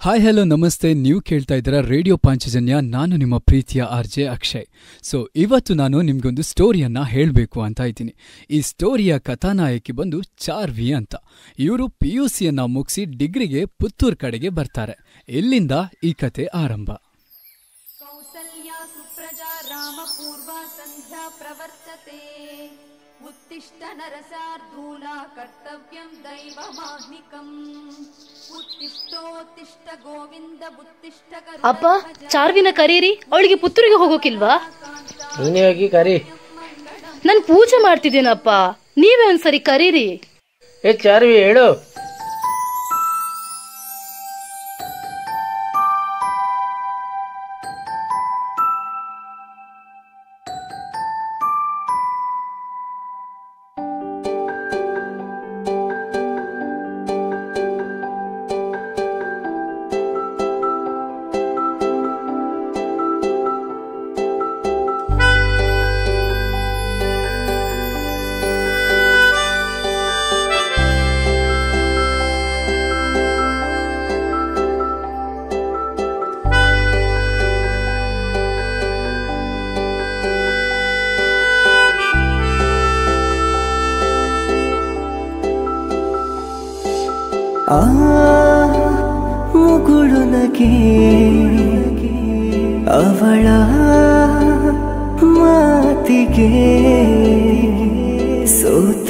Hi hello ನಮಸ್ತೆ ನೀವು ಕೇಳ್ತಾ ಇದ್ದೀರಾ ರೇಡಿಯೋ ಪಾಂಚಜನ್ಯ ನಾನು ನಿಮ್ಮ ಪ್ರೀತಿಯ ಆರ್ ಜೆ ಅಕ್ಷಯ್ ಸೊ ಇವತ್ತು ನಾನು ನಿಮ್ಗೊಂದು ಸ್ಟೋರಿಯನ್ನ ಹೇಳಬೇಕು ಅಂತ ಇದ್ದೀನಿ ಈ ಸ್ಟೋರಿಯ ಕಥಾನಾಯಕಿ ಬಂದು ಚಾರ್ವಿ ಅಂತ ಇವರು ಪಿ ಯು ಸಿಯನ್ನ ಮುಗಿಸಿ ಡಿಗ್ರಿಗೆ ಪುತ್ತೂರು ಕಡೆಗೆ ಬರ್ತಾರೆ ಇಲ್ಲಿಂದ ಈ ಕತೆ ಆರಂಭ कौसल्या सुप्रजा रामपूर्वा सन्ध्या प्रवर्तते उत्तिष्ठ नरसार्धूला कर्तव्यं दैवमाह्निकम् उत्तिष्ठोत्तिष्ठ गोविन्द उत्तिष्ठ ಅಪ್ಪ ಚಾರ್ವಿನ ಕರೀರಿ ಅವಳಿಗೆ ಪುತ್ತೂರಿಗೆ ಹೋಗೋಕಿಲ್ವಾ ನೀನೇ ಹೋಗಿ ಕರಿ ನಾನು ಪೂಜೆ ಮಾಡ್ತಿದ್ದೀನಪ್ಪ ನೀವೇ ಒಂದ್ಸರಿ ಕರೀರಿ ಏ ಚಾರ್ವಿ ಹೇಳು ಆ ಮುಗುಳು ನಗೆ ಅವಳ ಮಾತಿಗೆ ಸೋತ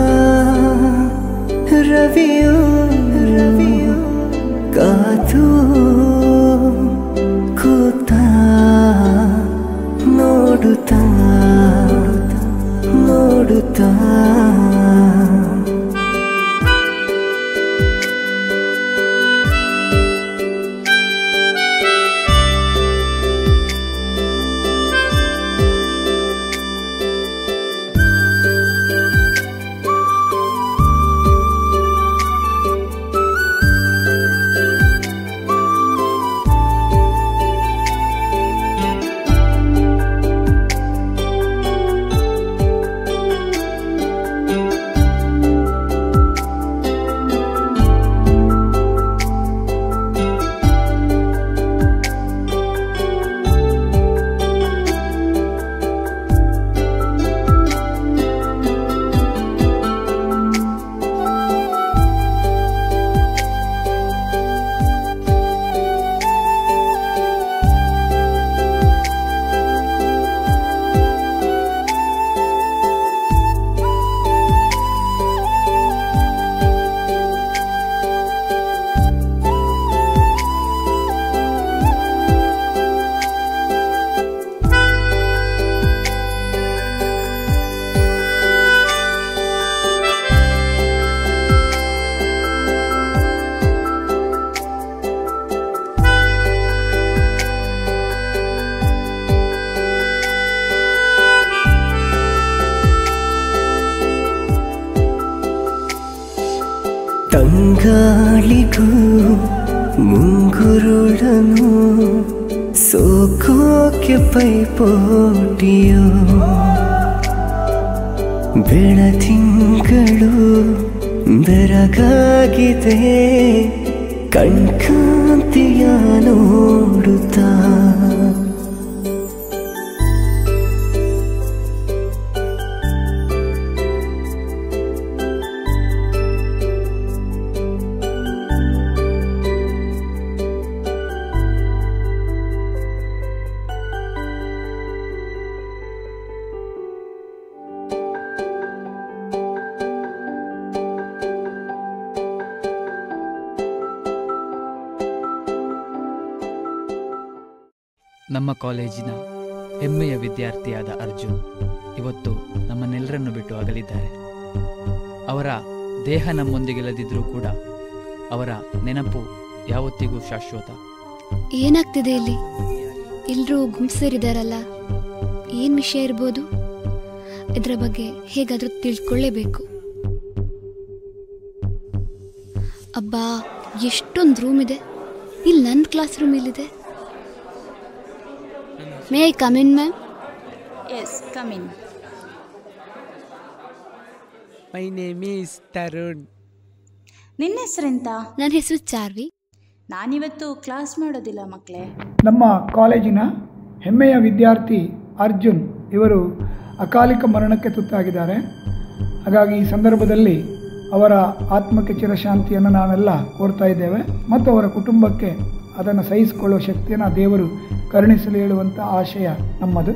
ರವಿಯು ರವಿಯು ಕಾತು ಕೂತ ನೋಡುತ್ತಾ ನೋಡುತ್ತಾ ತಂಗಾಳಿಗೂ ಮುಂಗುರುಳನು ಸೋಕೋಕೆ ಪೈಪೋಟಿಯೋ ಬೆಳದಿಂಗಳು ಬೆರಗಾಗಿದೆ ಕಣ್ಕಾಂತಿಯ ನೋಡುತ್ತಾ ನಮ್ಮ ಕಾಲೇಜಿನ ಹೆಮ್ಮೆಯ ವಿದ್ಯಾರ್ಥಿಯಾದ ಅರ್ಜುನ್ ಇವತ್ತು ನಮ್ಮನ್ನೆಲ್ಲರನ್ನು ಬಿಟ್ಟು ಅಗಲಿದ್ದಾರೆ ಅವರ ದೇಹ ನಮ್ಮೊಂದಿಗಿಲ್ಲದಿದ್ರೂ ಕೂಡ ಅವರ ನೆನಪು ಯಾವತ್ತಿಗೂ ಶಾಶ್ವತ ಏನಾಗ್ತಿದೆ ಇಲ್ಲಿ ಎಲ್ರೂ ಗುಂಪು ಸೇರಿದಾರಲ್ಲ ಏನ್ ವಿಷಯ ಇರ್ಬೋದು ಇದರ ಬಗ್ಗೆ ಹೇಗಾದ್ರೂ ತಿಳ್ಕೊಳ್ಳೇಬೇಕು ಅಬ್ಬಾ ಎಷ್ಟೊಂದು ರೂಮ್ ಇದೆ ಇಲ್ಲಿ ನನ್ನ ಕ್ಲಾಸ್ ರೂಮ್ ಇಲ್ಲಿದೆ may I come in ma'am yes come in my name is Tarun ನಿನ್ನ ಹೆಸರೆಂತ ನನ್ನ ಹೆಸರು ಚಾರ್ವಿ ನಾನಿವತ್ತು ಕ್ಲಾಸ್ ಮಾಡೋದಿಲ್ಲ ಮಕ್ಕಳೇ ನಮ್ಮ ಕಾಲೇಜಿನ ಹೆಮ್ಮೆಯ ವಿದ್ಯಾರ್ಥಿ ಅರ್ಜುನ್ ಇವರು ಅಕಾಲಿಕ ಮರಣಕ್ಕೆ ತುತ್ತಾಗಿದ್ದಾರೆ ಹಾಗಾಗಿ ಈ ಸಂದರ್ಭದಲ್ಲಿ ಅವರ ಆತ್ಮಕ್ಕೆ ಚಿರಶಾಂತಿಯನ್ನು ನಾವೆಲ್ಲ ಕೋರ್ತಾ ಇದ್ದೇವೆ ಮತ್ತು ಅವರ ಕುಟುಂಬಕ್ಕೆ ಅದನ್ನು ಸಹಿಸಿಕೊಳ್ಳುವ ಶಕ್ತಿಯನ್ನು ಆ ದೇವರು ಕರುಣಿಸಲು ಹೇಳುವಂಥ ಆಶಯ ನಮ್ಮದು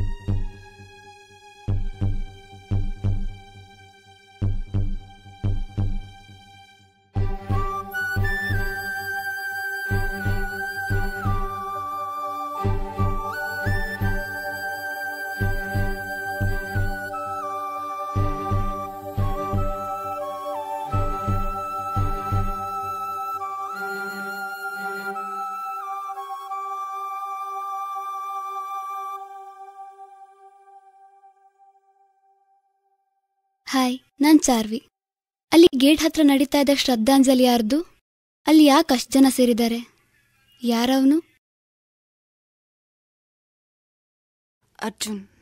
ಹಾಯ್ ನಾನ್ ಚಾರ್ವಿ ಅಲ್ಲಿ ಗೇಟ್ ಹತ್ರ ನಡೀತಾ ಇದ್ದ ಶ್ರದ್ಧಾಂಜಲಿ ಯಾರ್ದು ಅಲ್ಲಿ ಯಾಕೆ ಅಷ್ಟು ಜನ ಸೇರಿದ್ದಾರೆ ಯಾರವನು Arjun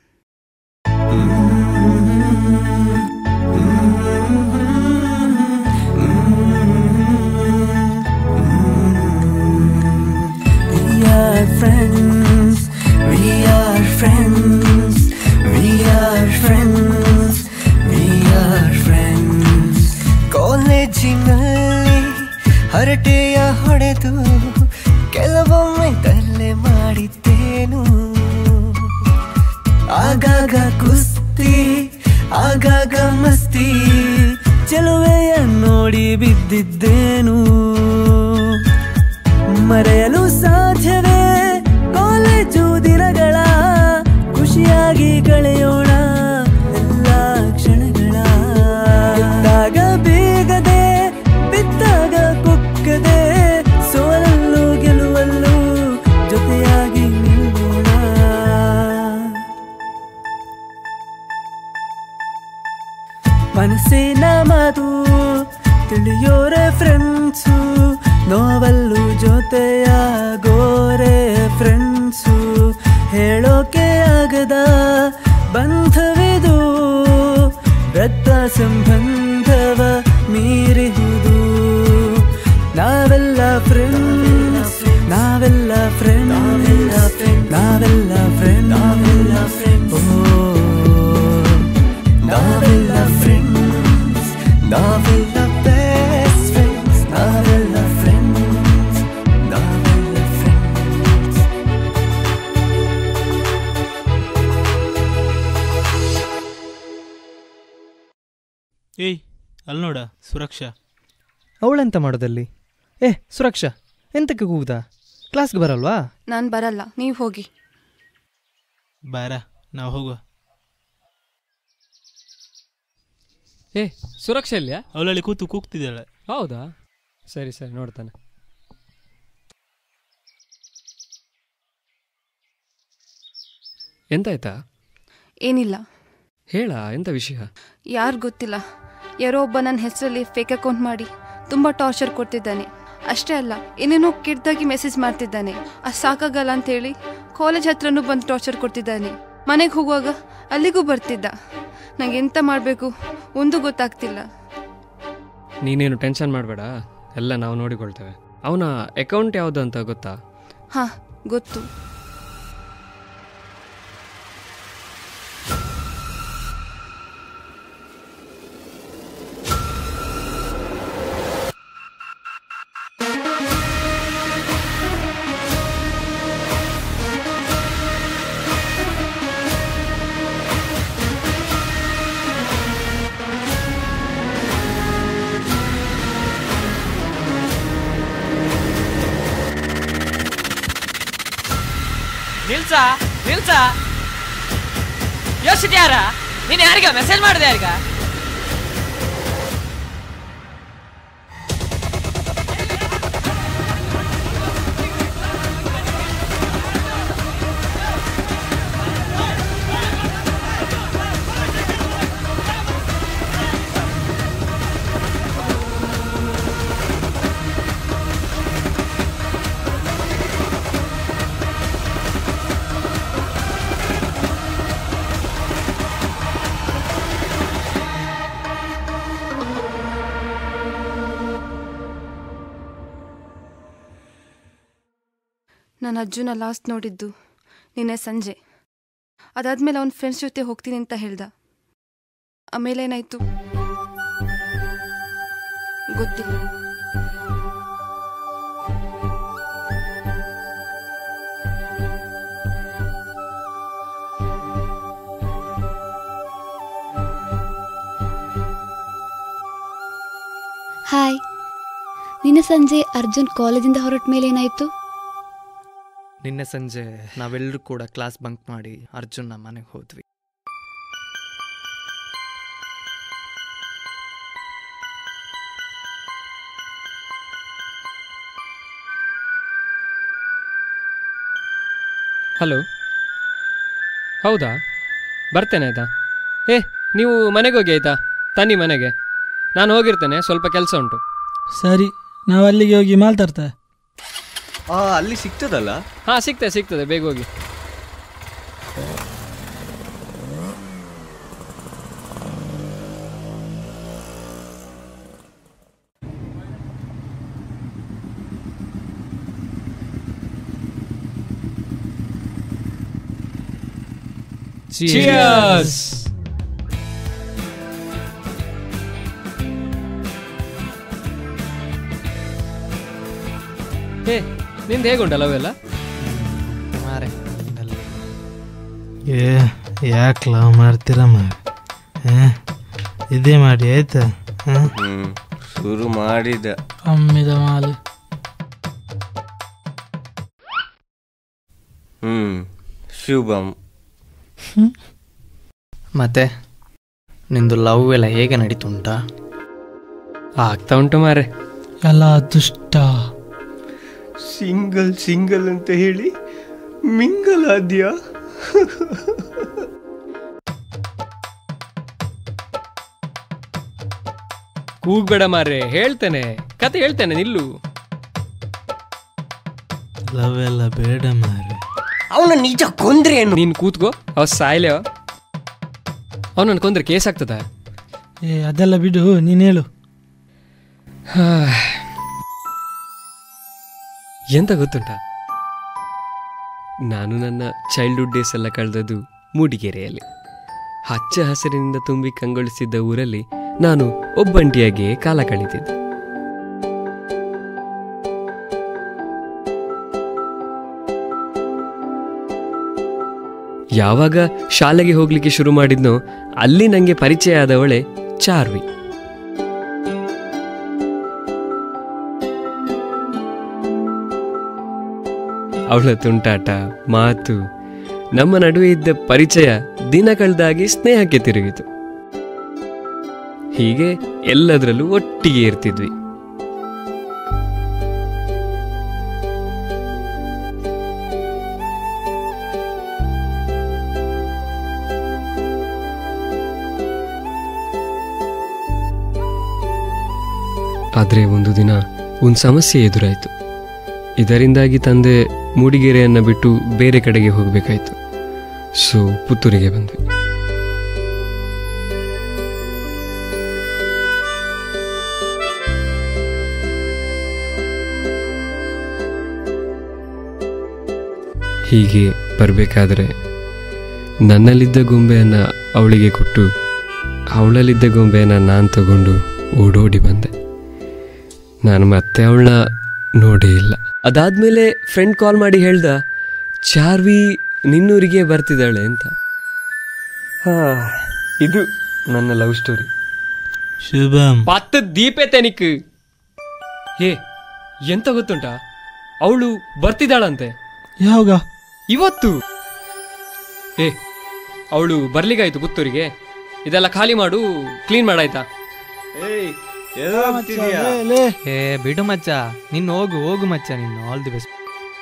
We are friends, we are friends, we are friends, we are friends. ಕಾಲೇಜಿನಲ್ಲಿ ಹರಟೆಯ ಹೊಡೆದು ಕೆಲವೊಮ್ಮೆ ತಲೆ ಮಾಡಿದ್ದೇನು ಆಗಾಗ ಕುಸ್ತಿ ಆಗಾಗ ಮಸ್ತಿ ಚೆಲುವೆಯ ನೋಡಿ ಬಿದ್ದಿದ್ದೇನು ಮರೆಯಲು ಸಾಧ್ಯವೇ ಕಾಲೇಜು ದಿನಗಳ ಖುಷಿಯಾಗಿ ಕಳೆಯೋಣ ಎಲ್ಲ ಕ್ಷಣಗಳ ಬಿದ್ದಾಗ ಬೇಗದೆ ಬಿದ್ದಾಗ ಕುಕ್ಕದೆ ಸೋಲಲ್ಲೂ ಗೆಲುವಲ್ಲೂ ಜೊತೆಯಾಗಿ ನಿಲ್ಲೋಣ ಮನಸ್ಸಿನ ಮಾತು ತಿಳಿಯೋರೆ ಫ್ರೆಂಡ್ಸು ನೋವಲ್ಲೂ ಜೊತೆಯಾಗೋರೆ ಫ್ರೆಂಡ್ಸು ಹೇಳೋಕೆ ಆಗದ ಬಂಧವಿದು ರಕ್ತ ಸಂಬಂಧವ ಮೀರಿಹುದು ನಾವೆಲ್ಲ ಫ್ರೆಂಡ್ಸ್ ನಾವೆಲ್ಲ ಫ್ರೆಂಡ್ ನಾವೆಲ್ಲ ಫ್ರೆಂಡ್ ನಾವೆಲ್ಲ ಫ್ರೆಂಡ್ ನಾವೆಲ್ಲ ಫ್ರೆಂಡ್ ನಾವೆಲ್ಲ ಫ್ರೆಂಡ್ಸ್ ನಾವೆಲ್ಲ ಬೆಸ್ಟ್ ಫ್ರೆಂಡ್ಸ್ ನಾವೆಲ್ಲ ಫ್ರೆಂಡ್ಸ್ ನಾವೆಲ್ಲ ಫ್ರೆಂಡ್ಸ್ ಏಯ್ ಅಲ್ಲಿ ನೋಡ ಸುರಕ್ಷಾ ಅವಳೆಂತ ಮಾಡೋದಲ್ಲಿ ಏ ಸುರಕ್ಷಾ ಎಂತಕ್ಕೆ ಕೂಗುದಾ ಕ್ಲಾಸ್ಗೆ ಬರಲ್ವಾ ನಾನು ಬರಲ್ಲ ನೀವು ಹೋಗಿ ಬಾರ ನಾವು ಹೋಗುವ ಏ ಸುರಕ್ಷಾ ಇಲ್ಯಾ ಅವಳಲ್ಲಿ ಕೂತು ಕೂಗ್ತಿದ್ದಾಳೆ ಹೌದಾ ಸರಿ ಸರಿ ನೋಡ್ತಾನೆ ಎಂತಾಯ್ತಾ ಏನಿಲ್ಲ ಹೇಳ ಎಂತ ವಿಷಯ ಯಾರು ಗೊತ್ತಿಲ್ಲ ಯಾರೋ ಒಬ್ಬ ನನ್ನ ಹೆಸರಲ್ಲಿ ಫೇಕ್ ಅಕೌಂಟ್ ಮಾಡಿ ತುಂಬ ಟಾರ್ಚರ್ ಕೊಡ್ತಿದ್ದಾನೆ ಅಷ್ಟೇ ಅಲ್ಲ ಏನೇನೋ ಕೆಟ್ಟದಾಗಿ ಮೆಸೇಜ್ ಮಾಡ್ತಿದ್ದಾನೆ ಅದು ಸಾಕಾಗಲ್ಲ ಅಂತೇಳಿ ಕಾಲೇಜ್ ಹತ್ರನೂ ಬಂದು ಟಾರ್ಚರ್ ಕೊಡ್ತಿದ್ದಾನೆ ಮನೆಗೆ ಹೋಗುವಾಗ ಅಲ್ಲಿಗೂ ಬರ್ತಿದ್ದ ನಂಗೆ ಎಂತ ಮಾಡಬೇಕು ಒಂದು ಗೊತ್ತಾಗ್ತಿಲ್ಲ ನೀನೇನು ಟೆನ್ಷನ್ ಮಾಡಬೇಡ ಎಲ್ಲ ನಾವು ನೋಡಿಕೊಳ್ತೇವೆ ಅವನ ಅಕೌಂಟ್ ಯಾವುದು ಅಂತ ಗೊತ್ತಾ ಹಾಂ ಗೊತ್ತು ನಿಲ್ಸ ನಿಲ್ಸ ಯೋಚಿದ್ಯಾರ ನೀನು ಯಾರಿಗ ಮೆಸೇಜ್ ಮಾಡಿದೆ ಯಾರಿಗ ನಾನು ಅಜ್ಜುನ ಲಾಸ್ಟ್ ನೋಡಿದ್ದು ನಿನ್ನೆ ಸಂಜೆ ಅದಾದ್ಮೇಲೆ ಅವನ ಫ್ರೆಂಡ್ಸ್ ಜೊತೆ ಹೋಗ್ತೀನಿ ಅಂತ ಹೇಳ್ದ ಆಮೇಲೆ ಏನಾಯ್ತು ಗೊತ್ತಿಲ್ಲ ಹಾಯ್ ನಿನ್ನೆ ಸಂಜೆ ಅರ್ಜುನ್ ಕಾಲೇಜಿಂದ ಹೊರಟ ಮೇಲೆ ಏನಾಯ್ತು ನಿನ್ನೆ ಸಂಜೆ ನಾವೆಲ್ಲರೂ ಕೂಡ ಕ್ಲಾಸ್ ಬಂಕ್ ಮಾಡಿ ಅರ್ಜುನ್ನ ಮನೆಗೆ ಹೋದ್ವಿ ಹಲೋ ಹೌದಾ ಬರ್ತೇನೆ ಆಯ್ತಾ ಏ ನೀವು ಮನೆಗೆ ಹೋಗಿ ಆಯ್ತಾ ತನ್ನಿ ಮನೆಗೆ ನಾನು ಹೋಗಿರ್ತೇನೆ ಸ್ವಲ್ಪ ಕೆಲಸ ಉಂಟು ಸರಿ ನಾವು ಅಲ್ಲಿಗೆ ಹೋಗಿ ಮಾಲ್ ತರ್ತೆ ಆ ಅಲ್ಲಿ ಸಿಗ್ತದಲ್ಲ ಹಾಂ ಸಿಗ್ತದೆ ಸಿಗ್ತದೆ ಬೇಗ ಹೋಗಿ Cheers! ಏ ನಿಂದು ಹೇಗುಂಟಲ್ಲ ಅವೆಲ್ಲ ಮಾರೆ ಏ ಯಾಕೆ ಲವ್ ಮಾಡ್ತೀರ ಮಾರ ಇದೇ ಮಾಡಿ ಆಯ್ತಾ ಹಾಂ ಹ್ಮ್ ಶುರು ಮಾಡಿದ ಅಮ್ಮಿದ ಮಾಲು ಹ್ಮ್ ಶುಭಂ ಮತ್ತೆ ನಿಂದು ಲವ್ ಎಲ್ಲ ಹೇಗೆ ನಡೀತುಂಟಾ ಆಗ್ತಾ ಉಂಟು ಮಾರೆ ಎಲ್ಲ ದುಷ್ಟ ಸಿಂಗಲ್ ಸಿಂಗಲ್ ಅಂತ ಹೇಳಿ ಮಿಂಗಲ್ ಆದ್ಯಾ ಕೂಗ್ಬೇಡ ಮಾರೆ ಹೇಳ್ತೇನೆ ಕತೆ ಹೇಳ್ತೇನೆ ನಿಲ್ಲು ಲವ್ ಎಲ್ಲ ಬೇಡ ಮಾರೆ ಅವನ ನಿಜ ಕೊಂದ್ರೆ ಏನು ನೀನು ಕೂತ್ಕೋ ಅವ ಸಾಯ್ಲೆ ಅವನನ್ನು ಕೊಂದ್ರೆ ಕೇಸ್ ಆಗ್ತದ ಏ ಅದೆಲ್ಲ ಬಿಡು ನೀನು ಹೇಳು ಎಂತ ಗೊತ್ತುಂಟ ನಾನು ನನ್ನ ಚೈಲ್ಡ್ಹುಡ್ ಡೇಸ್ ಎಲ್ಲ ಕಳೆದದ್ದು ಮೂಡಿಗೆರೆಯಲ್ಲಿ ಹಚ್ಚ ಹಸಿರಿನಿಂದ ತುಂಬಿ ಕಂಗೊಳಿಸಿದ್ದ ಊರಲ್ಲಿ ನಾನು ಒಬ್ಬಂಟಿಯಾಗಿಯೇ ಕಾಲ ಕಳೀತಿದ್ದೆ ಯಾವಾಗ ಶಾಲೆಗೆ ಹೋಗ್ಲಿಕ್ಕೆ ಶುರು ಮಾಡಿದ್ನೋ ಅಲ್ಲಿ ನನಗೆ ಪರಿಚಯ ಆದವಳೆ ಚಾರ್ವಿ ಅವಳ ತುಂಟಾಟ ಮಾತು ನಮ್ಮ ನಡುವೆ ಇದ್ದ ಪರಿಚಯ ದಿನ ಕಳೆದಾಗಿ ಸ್ನೇಹಕ್ಕೆ ತಿರುಗಿತು ಹೀಗೆ ಎಲ್ಲದರಲ್ಲೂ ಒಟ್ಟಿಗೆ ಇರ್ತಿದ್ವಿ ಆದರೆ ಒಂದು ದಿನ ಒಂದು ಸಮಸ್ಯೆ ಎದುರಾಯಿತು ಇದರಿಂದಾಗಿ ತಂದೆ ಮೂಡಿಗೆರೆಯನ್ನು ಬಿಟ್ಟು ಬೇರೆ ಕಡೆಗೆ ಹೋಗಬೇಕಾಯಿತು ಸೊ ಪುತ್ತೂರಿಗೆ ಬಂದ್ವಿ ಹೀಗೆ ಬರಬೇಕಾದ್ರೆ ನನ್ನಲ್ಲಿದ್ದ ಗೊಂಬೆಯನ್ನು ಅವಳಿಗೆ ಕೊಟ್ಟು ಅವಳಲ್ಲಿದ್ದ ಗೊಂಬೆಯನ್ನು ನಾನು ತಗೊಂಡು ಓಡೋಡಿ ಬಂದೆ ನಾನು ಮತ್ತೆ ಅವಳನ್ನ ನೋಡೇ ಇಲ್ಲ ಅದಾದ್ಮೇಲೆ ಫ್ರೆಂಡ್ ಕಾಲ್ ಮಾಡಿ ಹೇಳ್ದ ಚಾರ್ವಿ ನಿನ್ನೂರಿಗೆ ಬರ್ತಿದ್ದಾಳೆ ಅಂತ ಹಾ ಇದು ನನ್ನ ಲವ್ ಸ್ಟೋರಿ ಶುಭಂ ಪತ್ತು ದೀಪೆ ತೆನಿಕ್ ಹೇ ಎಂತ ಗೊತ್ತುಂಟಾ ಅವಳು ಬರ್ತಿದ್ದಾಳಂತೆ ಯಾವಾಗ ಇವತ್ತು ಏ ಅವಳು ಬರ್ಲಿಗಾಯ್ತು ಪುತ್ತೂರಿಗೆ ಇದೆಲ್ಲ ಖಾಲಿ ಮಾಡು ಕ್ಲೀನ್ ಮಾಡಾಯ್ತಾ ಏ ಬಿಡು ಮಚ್ಚ ನೀನು ಹೋಗು ಹೋಗು ಮಚ್ಚ ನೀನು ಆಲ್ ದಿ ಬೆಸ್ಟ್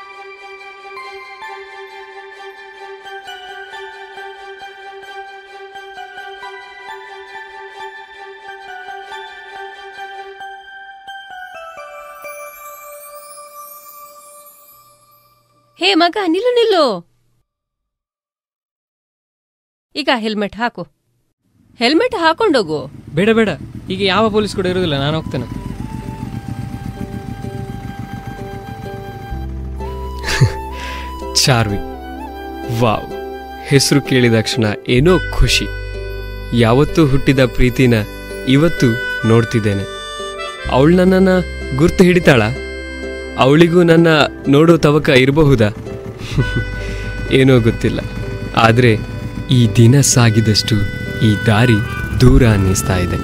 ಹೇ ಮಗ ನಿಲ್ಲು ನಿಲ್ಲು ಈಗ ಹೆಲ್ಮೆಟ್ ಹಾಕು ಹೆಲ್ಮೆಟ್ ಹಾಕೊಂಡೋಗು ಬೇಡ ಬೇಡ ಈಗ ಯಾವ ಪೊಲೀಸ್ ಕೂಡ ಇರೋದಿಲ್ಲ ನಾನು ಹೋಗ್ತೇನೆ ಚಾರ್ವಿ ವಾವ್ ಹೆಸರು ಕೇಳಿದ ಕ್ಷಣ ಏನೋ ಖುಷಿ ಯಾವತ್ತೂ ಹುಟ್ಟಿದ ಪ್ರೀತಿನ ಇವತ್ತು ನೋಡ್ತಿದ್ದೇನೆ ಅವಳು ನನ್ನನ್ನು ಗುರ್ತು ಹಿಡಿತಾಳ ಅವಳಿಗೂ ನನ್ನ ನೋಡೋ ತವಕ ಇರಬಹುದಾ ಏನೋ ಗೊತ್ತಿಲ್ಲ ಆದರೆ ಈ ದಿನ ಸಾಗಿದಷ್ಟು ಈ ದಾರಿ ದೂರ ಅನ್ನಿಸ್ತಾ ಇದೆ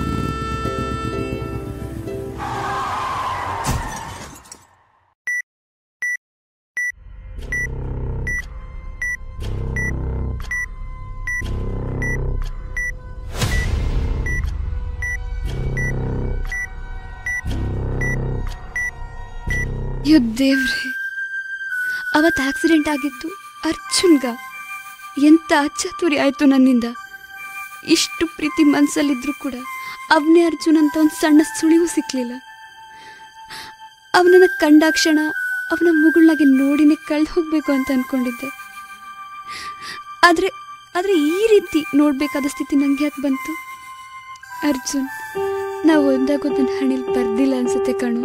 ಅಯ್ಯೋ ದೇವ್ರೆ ಅವತ್ತು ಆಕ್ಸಿಡೆಂಟ್ ಆಗಿದ್ದು ಅರ್ಜುನ್ಗ ಎಂಥ ಅಚಾತುರಿ ಆಯಿತು ನನ್ನಿಂದ ಇಷ್ಟು ಪ್ರೀತಿ ಮನಸ್ಸಲ್ಲಿದ್ರೂ ಕೂಡ ಅವನೇ ಅರ್ಜುನ್ ಅಂತ ಒಂದು ಸಣ್ಣ ಸುಳಿವು ಸಿಕ್ಕಲಿಲ್ಲ ಅವನನ್ನು ಕಂಡಾಕ್ಷಣ ಅವನ ಮುಗುಳ್ನಾಗೆ ನೋಡಿನೇ ಕಳೆದು ಹೋಗಬೇಕು ಅಂತ ಅಂದ್ಕೊಂಡಿದ್ದೆ ಆದರೆ ಆದರೆ ಈ ರೀತಿ ನೋಡಬೇಕಾದ ಸ್ಥಿತಿ ನನಗೆ ಯಾಕೆ ಬಂತು ಅರ್ಜುನ್ ನಾವು ಒಂದಾಗೋದನ್ನ ಹಣಿಲ್ ಬರ್ದಿಲ್ಲ ಅನ್ಸುತ್ತೆ ಕಣು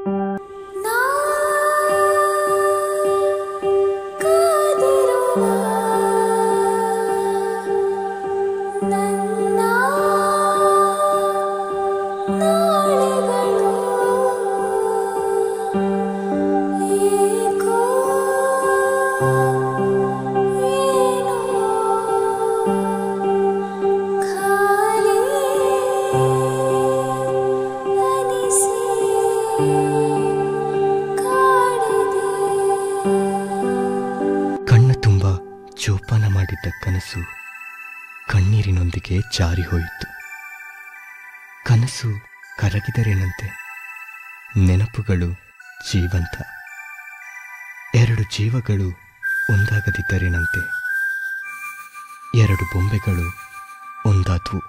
ಕಣ್ಣ ತುಂಬ ಜೋಪಾನ ಮಾಡಿದ್ದ ಕನಸು ಕಣ್ಣೀರಿನೊಂದಿಗೆ ಜಾರಿ ಹೋಯಿತು ಕನಸು ಕರಗಿದರೇನಂತೆ ನೆನಪುಗಳು ಜೀವಂತ ಎರಡು ಜೀವಗಳು ಒಂದಾಗದಿದ್ದರೇನಂತೆ ಎರಡು ಬೊಂಬೆಗಳು ಒಂದಾದ್ವು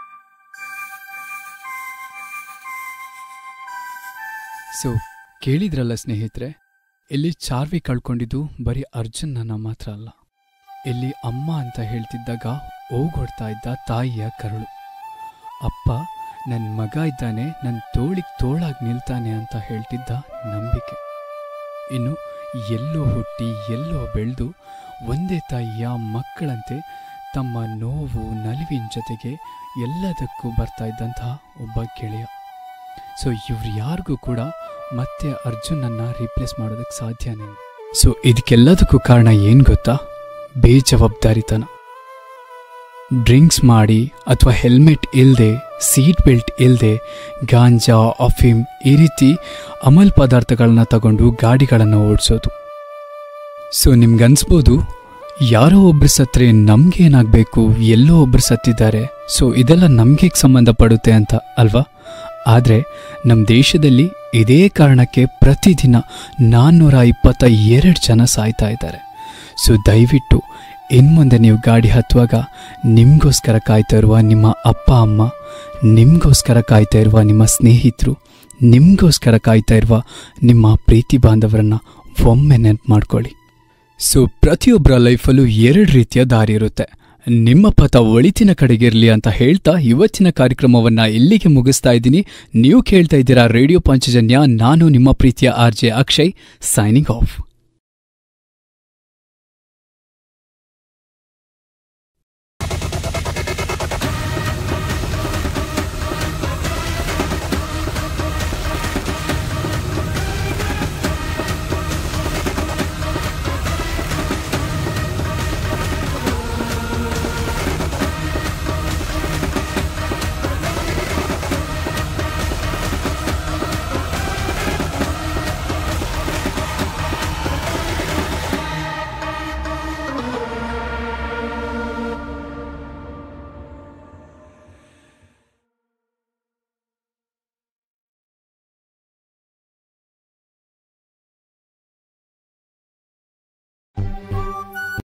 ಸೊ ಕೇಳಿದ್ರಲ್ಲ ಸ್ನೇಹಿತರೆ ಇಲ್ಲಿ ಚಾರ್ವಿ ಕಳ್ಕೊಂಡಿದ್ದು ಬರೀ ಅರ್ಜುನನ್ನ ಮಾತ್ರ ಅಲ್ಲ ಇಲ್ಲಿ ಅಮ್ಮ ಅಂತ ಹೇಳ್ತಿದ್ದಾಗ ಓಗೊಡ್ತಾ ಇದ್ದ ತಾಯಿಯ ಕರುಳು ಅಪ್ಪ ನನ್ನ ಮಗ ಇದ್ದಾನೆ ನನ್ನ ತೋಳಿಗೆ ತೋಳಾಗಿ ನಿಲ್ತಾನೆ ಅಂತ ಹೇಳ್ತಿದ್ದ ನಂಬಿಕೆ ಇನ್ನು ಎಲ್ಲೋ ಹುಟ್ಟಿ ಎಲ್ಲೋ ಬೆಳೆದು ಒಂದೇ ತಾಯಿಯ ಮಕ್ಕಳಂತೆ ತಮ್ಮ ನೋವು ನಲಿವಿನ ಜೊತೆಗೆ ಎಲ್ಲದಕ್ಕೂ ಬರ್ತಾ ಇದ್ದಂತಹ ಒಬ್ಬ ಗೆಳೆಯ ಸೊ ಇವ್ರು ಯಾರಿಗೂ ಕೂಡ ಮತ್ತೆ ಅರ್ಜುನನ್ನ ರೀಪ್ಲೇಸ್ ಮಾಡೋದಕ್ಕೆ ಸಾಧ್ಯನೇ ಇಲ್ಲ. ಸೊ ಇದಕ್ಕೆಲ್ಲದಕ್ಕೂ ಕಾರಣ ಏನು ಗೊತ್ತಾ ಬೇಜವಾಬ್ದಾರಿತನ ಡ್ರಿಂಕ್ಸ್ ಮಾಡಿ ಅಥವಾ ಹೆಲ್ಮೆಟ್ ಇಲ್ಲದೆ ಸೀಟ್ ಬೆಲ್ಟ್ ಇಲ್ಲದೆ ಗಾಂಜಾ ಅಫೀಮ್ ಈ ರೀತಿ ಅಮಲ್ ಪದಾರ್ಥಗಳನ್ನ ತಗೊಂಡು ಗಾಡಿಗಳನ್ನು ಓಡಿಸೋದು ಸೊ ನಿಮ್ಗನ್ಸ್ಬೋದು ಯಾರೋ ಒಬ್ರು ಸತ್ರೆ ನಮ್ಗೇನಾಗಬೇಕು ಎಲ್ಲೋ ಒಬ್ರು ಸತ್ತಿದ್ದಾರೆ ಸೊ ಇದೆಲ್ಲ ನಮ್ಗೆ ಸಂಬಂಧಪಡುತ್ತೆ ಅಂತ ಅಲ್ವಾ ಆದರೆ ನಮ್ಮ ದೇಶದಲ್ಲಿ ಇದೇ ಕಾರಣಕ್ಕೆ ಪ್ರತಿದಿನ ನಾನ್ನೂರ ಇಪ್ಪತ್ತ ಎರಡು ಜನ ಸಾಯ್ತಾ ಇದ್ದಾರೆ ಸೊ ದಯವಿಟ್ಟು ಇನ್ಮುಂದೆ ನೀವು ಗಾಡಿ ಹತ್ತುವಾಗ ನಿಮಗೋಸ್ಕರ ಕಾಯ್ತಾ ಇರುವ ನಿಮ್ಮ ಅಪ್ಪ ಅಮ್ಮ ನಿಮಗೋಸ್ಕರ ಕಾಯ್ತಾ ಇರುವ ನಿಮ್ಮ ಸ್ನೇಹಿತರು ನಿಮಗೋಸ್ಕರ ಕಾಯ್ತಾ ಇರುವ ನಿಮ್ಮ ಪ್ರೀತಿ ಬಾಂಧವರನ್ನ ಒಮ್ಮೆ ನೆನಪು ಮಾಡ್ಕೊಳ್ಳಿ ಸೊ ಪ್ರತಿಯೊಬ್ಬರ ಲೈಫಲ್ಲೂ ಎರಡು ರೀತಿಯ ದಾರಿ ಇರುತ್ತೆ ನಿಮ್ಮ ಪಥ ಒಳಿತಿನ ಕಡೆಗಿರಲಿ ಅಂತ ಹೇಳ್ತಾ ಇವತ್ತಿನ ಕಾರ್ಯಕ್ರಮವನ್ನ ಇಲ್ಲಿಗೆ ಮುಗಿಸ್ತಾ ಇದ್ದೀನಿ ನೀವು ಕೇಳ್ತಾ ಇದ್ದೀರಾ ರೇಡಿಯೋ ಪಂಚಜನ್ಯ ನಾನು ನಿಮ್ಮ ಪ್ರೀತಿಯ R J Akshay signing of